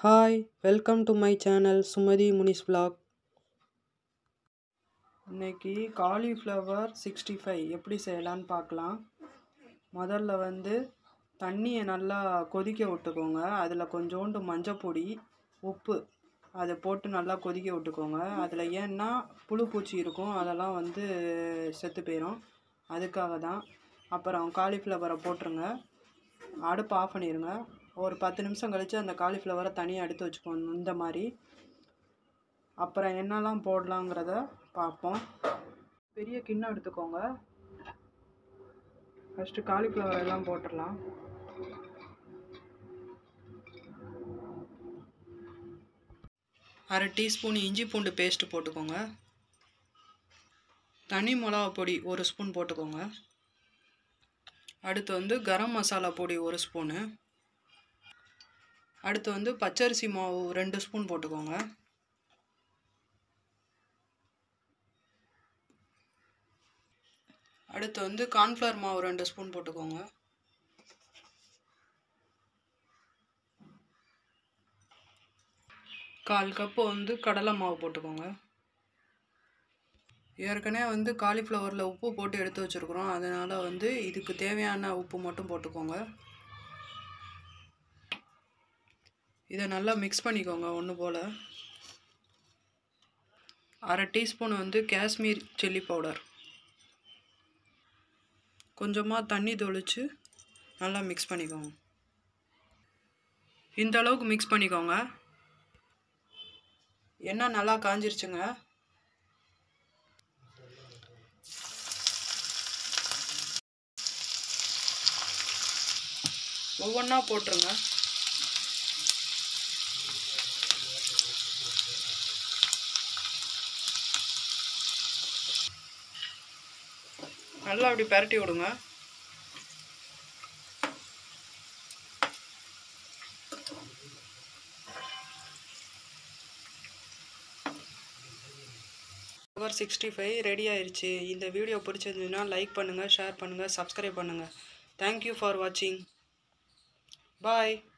hi welcome to my channel Sumathi Munis vlog இன்னைக்கு cauliflower sixty five எப்படி செய்யலான்னு பார்க்கலாம் முதல்ல வந்து தண்ணியை நல்லா கொதிக்க விட்டுக்கோங்க அதில் கொஞ்சோண்டு மஞ்சப்பொடி உப்பு அதை போட்டு நல்லா கொதிக்க விட்டுக்கோங்க அதில் ஏன்னா புழு பூச்சி இருக்கும் அதெல்லாம் வந்து செத்து போயிடும் அதுக்காக தான் அப்புறம் காலிஃப்ளவரை போட்டுருங்க அடுப்பு ஆஃப் பண்ணிடுங்க ஒரு பத்து நிமிஷம் கழித்து அந்த காலிஃப்ளவரை தனியாக எடுத்து வச்சுக்கணும் இந்த மாதிரி அப்புறம் என்னெல்லாம் போடலாங்கிறத பார்ப்போம் பெரிய கிண்ணம் எடுத்துக்கோங்க ஃபஸ்ட்டு காலிஃப்ளவர் எல்லாம் போட்டுடலாம் அரை டீஸ்பூன் இஞ்சி பூண்டு பேஸ்ட்டு போட்டுக்கோங்க தனி மிளகா பொடி ஒரு ஸ்பூன் போட்டுக்கோங்க அடுத்து வந்து கரம் மசாலா பொடி ஒரு ஸ்பூனு அடுத்து வந்து பச்சரிசி மாவு ரெண்டு ஸ்பூன் போட்டுக்கோங்க அடுத்து வந்து கார்ன்ஃப்ளவர் மாவு ரெண்டு ஸ்பூன் போட்டுக்கோங்க கால் கப்பு வந்து கடலை மாவு போட்டுக்கோங்க ஏற்கனவே வந்து காலிஃப்ளவரில் உப்பு போட்டு எடுத்து வச்சுருக்குறோம் அதனால் வந்து இதுக்கு தேவையான உப்பு மட்டும் போட்டுக்கோங்க இதை நல்லா மிக்ஸ் பண்ணிக்கோங்க ஒன்று போல் அரை டீஸ்பூன் வந்து காஷ்மீர் சில்லி பவுடர் கொஞ்சமாக தண்ணி தொளிச்சு நல்லா மிக்ஸ் பண்ணிக்கோங்க இந்த அளவுக்கு மிக்ஸ் பண்ணிக்கோங்க எண்ணெய் நல்லா காஞ்சிருச்சுங்க ஒவ்வொன்றா போட்டுருங்க நல்லா அப்படி பரட்டி விடுங்க ஃப்ளவர் சிக்ஸ்டி ஃபைவ் ரெடி ஆயிடுச்சு இந்த வீடியோ பிடிச்சிருந்ததுன்னா லைக் பண்ணுங்கள் ஷேர் பண்ணுங்கள் சப்ஸ்கிரைப் பண்ணுங்கள் தேங்க்யூ ஃபார் வாட்சிங் பாய்